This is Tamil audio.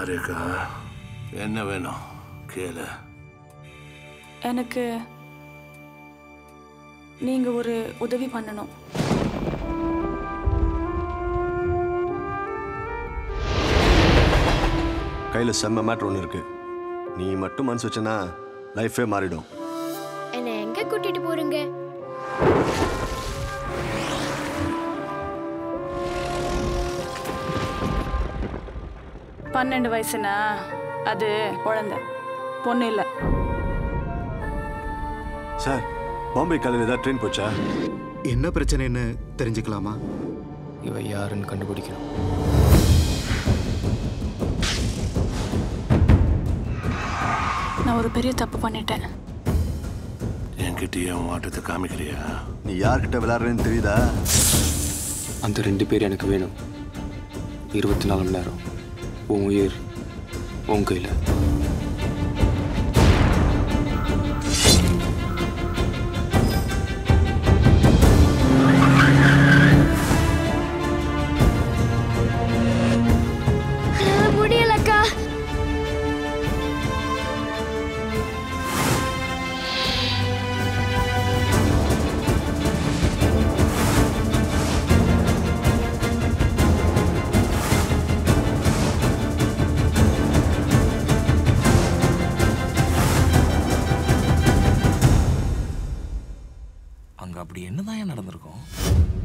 ரேகா என்ன வேணும் கேளு எனக்கு நீங்க ஒரு உதவி பண்ணணும் கையில் செம்ம மேட்ரு ஒன்று இருக்கு நீ மட்டும் மனசு வச்சனா லைஃபே மாறிடும் என்னை எங்க கூட்டிட்டு போறீங்க பன்னெண்டு வயசுனா அது குழந்தை பொண்ணு இல்லை சார் பாம்பே காலையில் ஏதாவது ட்ரெயின் போச்சா என்ன பிரச்சனைன்னு தெரிஞ்சுக்கலாமா இவ யாருன்னு கண்டுபிடிக்கணும் நான் ஒரு பெரிய தப்பு பண்ணிட்டேன் என்கிட்டயே உன் ஆட்டத்தை காமிக்கிறியா நீ யார்கிட்ட விளையாடுறேன்னு தெரியுதா அந்த ரெண்டு பேர் எனக்கு வேணும் இருபத்தி நாலு மணி நேரம் உன் உயிர் உன் கையில் என்னால முடியலக்கா அங்க அப்படி என்னதான் நடந்திருக்கும்